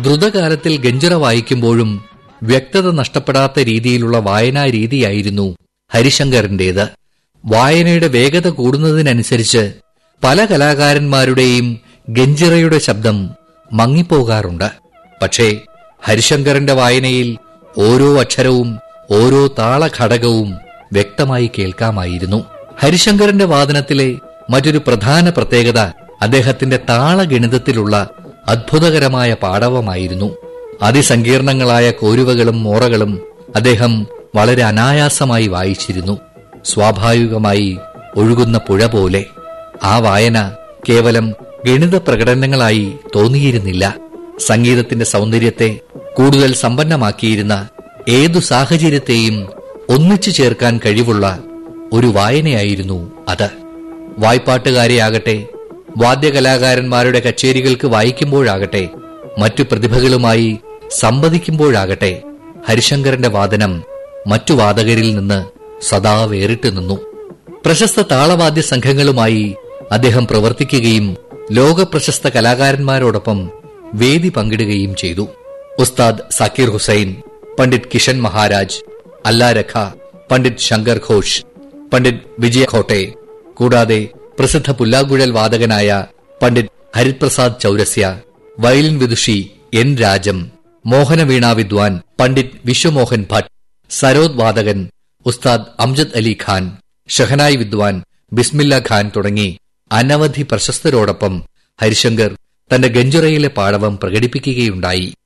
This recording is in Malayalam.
ദ്രുതകാലത്തിൽ ഗഞ്ചിറ വായിക്കുമ്പോഴും വ്യക്തത നഷ്ടപ്പെടാത്ത രീതിയിലുള്ള വായനാ രീതിയായിരുന്നു ഹരിശങ്കറിന്റേത് വായനയുടെ വേഗത കൂടുന്നതിനനുസരിച്ച് പല കലാകാരന്മാരുടെയും ഗഞ്ചിറയുടെ ശബ്ദം മങ്ങിപ്പോകാറുണ്ട് പക്ഷേ ഹരിശങ്കറിന്റെ വായനയിൽ ഓരോ അക്ഷരവും ഓരോ താളഘടകവും വ്യക്തമായി കേൾക്കാമായിരുന്നു ഹരിശങ്കറിന്റെ വാദനത്തിലെ മറ്റൊരു പ്രധാന പ്രത്യേകത അദ്ദേഹത്തിന്റെ താളഗണിതത്തിലുള്ള അത്ഭുതകരമായ പാടവമായിരുന്നു അതിസങ്കീർണങ്ങളായ കോരുവകളും മോറകളും അദ്ദേഹം വളരെ അനായാസമായി വായിച്ചിരുന്നു സ്വാഭാവികമായി ഒഴുകുന്ന പുഴ പോലെ ആ വായന കേവലം ഗണിത പ്രകടനങ്ങളായി തോന്നിയിരുന്നില്ല സംഗീതത്തിന്റെ സൗന്ദര്യത്തെ കൂടുതൽ സമ്പന്നമാക്കിയിരുന്ന ഏതു സാഹചര്യത്തെയും ഒന്നിച്ചു ചേർക്കാൻ കഴിവുള്ള ഒരു വായനയായിരുന്നു അത് വായ്പാട്ടുകാരെയാകട്ടെ വാദ്യകലാകാരന്മാരുടെ കച്ചേരികൾക്ക് വായിക്കുമ്പോഴാകട്ടെ മറ്റു പ്രതിഭകളുമായി സംവദിക്കുമ്പോഴാകട്ടെ ഹരിശങ്കരന്റെ വാദനം മറ്റു വാദകരിൽ നിന്ന് സദാ വേറിട്ട് നിന്നു പ്രശസ്ത താളവാദ്യ സംഘങ്ങളുമായി അദ്ദേഹം പ്രവർത്തിക്കുകയും ലോകപ്രശസ്ത കലാകാരന്മാരോടൊപ്പം വേദി പങ്കിടുകയും ചെയ്തു ഉസ്താദ് സക്കീർ ഹുസൈൻ പണ്ഡിറ്റ് കിഷൻ മഹാരാജ് അല്ലാരഖ പണ്ഡിറ്റ് ശങ്കർ ഘോഷ് പണ്ഡിറ്റ് വിജയ ഖോട്ടെ കൂടാതെ പ്രസിദ്ധ പുല്ലാങ്കുഴൽ വാദകനായ പണ്ഡിറ്റ് ഹരിപ്രസാദ് ചൌരസ്യ വയലിൻ വിദുഷി എൻ രാജം മോഹനവീണ വിദ്വാൻ പണ്ഡിറ്റ് വിശ്വമോഹൻ ഭട്ട് സരോദ് വാദകൻ ഉസ്താദ് അംജദ് അലി ഖാൻ ഷഹനായി വിദ്വാൻ ബിസ്മില്ല ഖാൻ തുടങ്ങി അനവധി പ്രശസ്തരോടൊപ്പം ഹരിശങ്കർ തന്റെ ഗഞ്ചുറയിലെ പാടവം പ്രകടിപ്പിക്കുകയുണ്ടായി